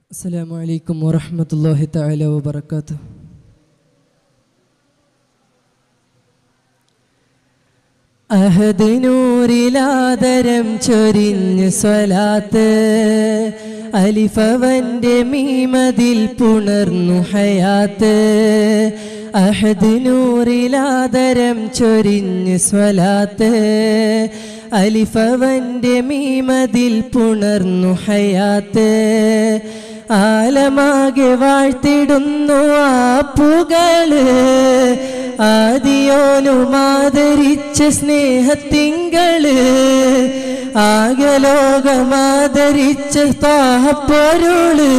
السلام عليكم ورحمة الله تعالى وبركاته അഹദ് നൂറിലാദരം ചൊരിഞ്ഞ് സ്വലാത്ത് അലിഫവന്റെ മീമതിൽ പുണർന്നു ഹയാത്ത് അഹദ് നൂറിലാദരം ചൊരിഞ്ഞ് സ്വലാത്ത് അലിഫവന്റെ മീമതിൽ പുണർന്നു ഹയാത്ത് ആലമാകെ വാഴ്ത്തിടുന്നു ആപ്പുകള് ആദിയോനുമാദരിച്ച സ്നേഹത്തിങ്കള് ആകലോകമാദരിച്ച താഹപ്പൊരുള്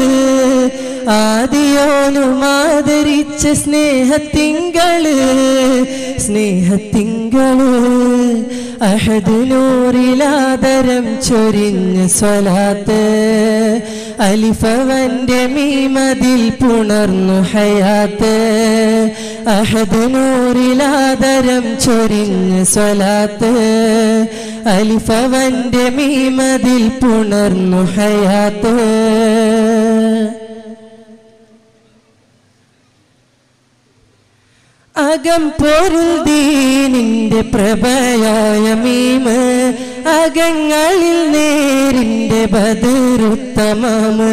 ആദിയോനുമാദരിച്ച സ്നേഹത്തിങ്കള് സ്നേഹത്തിങ്കള് അഹദ് നൂറിലാദരം ചൊരിഞ്ഞ സ്വലാത്ത് അലിഫവന്റെ മീമതിൽ പുണർന്നു ഹയാത്ത് അഹദ് നൂറിലാദരം ചൊരിഞ്ഞ സ്വലാത്ത് അലിഫവന്റെ മീമതിൽ പുണർന്നു ഹയാത്ത് അകം പൊരുൾ ദീനിന്റെ പ്രഭയായ മീമ് അകങ്ങളിൽ നേരിന്റെ ബദറുത്തമമ്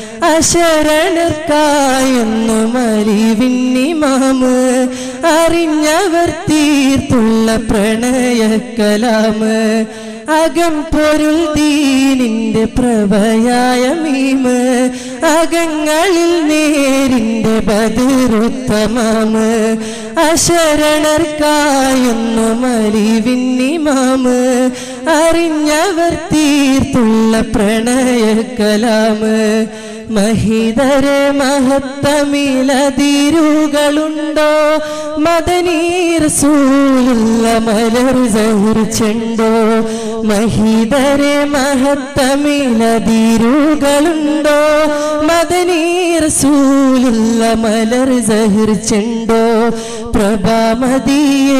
അശരണർക്കായെന്നു മലിവിന്നിമാമ് അറിഞ്ഞവർ തീർത്തുള്ള പ്രണയക്കലാമ് അകം പൊരുൾ ദീനിന്റെ പ്രഭയായ മീമ് അകങ്ങളിൽ നേരിന്റെ ബദറുത്തമമ് അശരണർക്കായെന്നു മലിവിന്നിമാമ് അറിഞ്ഞവർ തീർത്തുള്ള പ്രണയക്കലാമ് മഹിതരെ മഹത്തമിലതിരുകളുണ്ടോ മദനീർ സൂലുള്ള മലർ ചെണ്ടോ മഹിതരെ മഹത്തമിലതിരുകളുണ്ടോ മദനീർ സൂലുള്ള മലർ ചെണ്ടോ പ്രഭാമതിയേ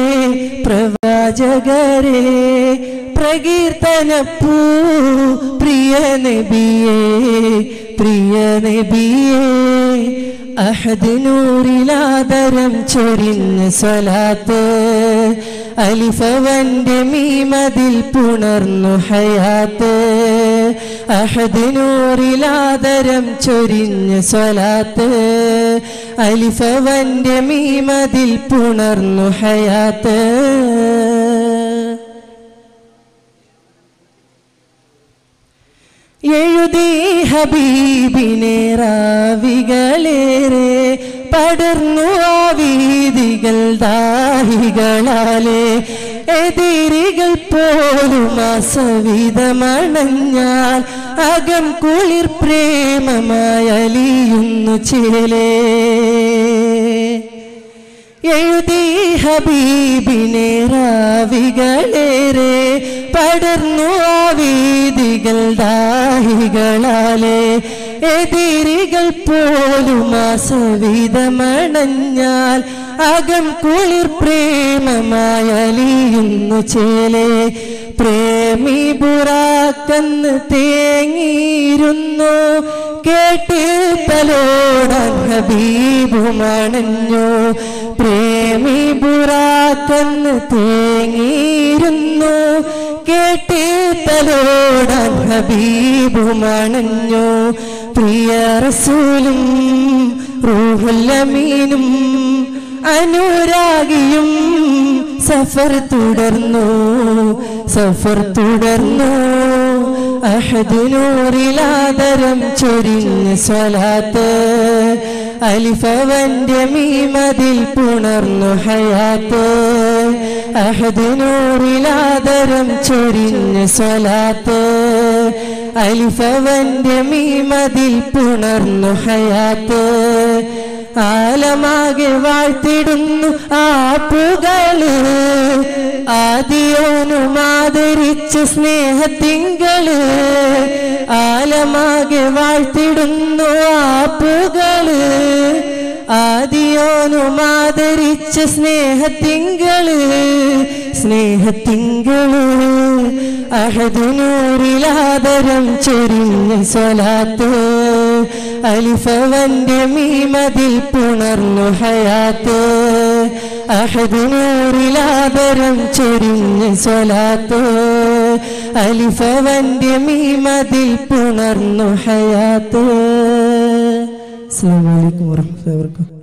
പ്രവാചകരെ പ്രകീർത്തനപ്പൂ പ്രിയ നബിയേ പ്രിയ നബിയേ അഹദ് നൂറിലാദരം ചൊരിഞ്ഞ സ്വലാത്ത് അലിഫവന്റെ മീമതിൽ പുണർന്നു ഹയാത്ത് അഹദ് നൂറിലാദരം ചൊരിഞ്ഞ സ്വലാത്ത് അലിഫവന്റെ മീമതിൽ പുണർന്നു ഹയാത്ത് എഴുതി ഹബീബിനെ റാവികളേറെ പടർന്നു ആ വീതികൾ ദാഹികളാലെ എതിരികൾ പോലും അസവിധമണഞ്ഞാൽ അകം കുളിർ പ്രേമമായി അലിയുന്നു ചേലേ എഴുതി ഹബീബിനെ റാവികളേറെ പടർന്നു ആ വീതികൾ ദാഹികളാലെ എതിരികൾ പോലും അസവിധമണഞ്ഞാൽ അകം കുളിർ പ്രേമമായി അലിയുന്നു ചേലേ പ്രേമി ബുറാക്കന്ന് തേങ്ങിയിരുന്നു കേട്ട് തലോടാൻ ഹബീബുമണഞ്ഞു പ്രേമി ബുറാക്കന്ന് തേങ്ങിയിരുന്നു കേട്ട് തലോടാൻ ഹബീബുമണഞ്ഞു പ്രിയ റസൂലും റൂഹുല്ലമീനും അനുരാഗിയും സഫർ തുടർന്നു സഫർ തുടർന്നു അഹദ് നൂറിലാദരം ചൊരിഞ്ഞ സ്വലാത്ത് അലിഫവന്റെ മീമതിൽ പുണർന്നു ഹയാത്ത് അഹദ് നൂറിലാദരം ചൊരിഞ്ഞ സ്വലാത്ത് അലിഫവന്റെ മീമതിൽ പുണർന്നു ഹയാത്ത് ആലമാകെ വാഴ്ത്തിടുന്നു ആപ്പുകള് ആദിയോനുമാദരിച്ച സ്നേഹത്തിങ്കള് ആലമാകെ വാഴ്ത്തിടുന്നു ആപ്പുകള് ആദിയോനുമാദരിച്ച സ്നേഹത്തിങ്കള് സ്നേഹത്തിങ്കള് അഹദ് നൂറിലാദരം ചൊരിഞ്ഞ സ്വലാത്ത് അലിഫവന്റെ മീമതിൽ പുണർന്നു ഹയാത്ത് അഹദ് നൂറിലാദരം ചൊരിഞ്ഞ് സ്വലാത്ത് അലിഫവന്റെ മീമതിൽ പുണർന്നു ഹയാത്ത് അസ്സലാമു അലൈക്കും വറഹ്മത്തുള്ളാഹി വബറകാതുഹു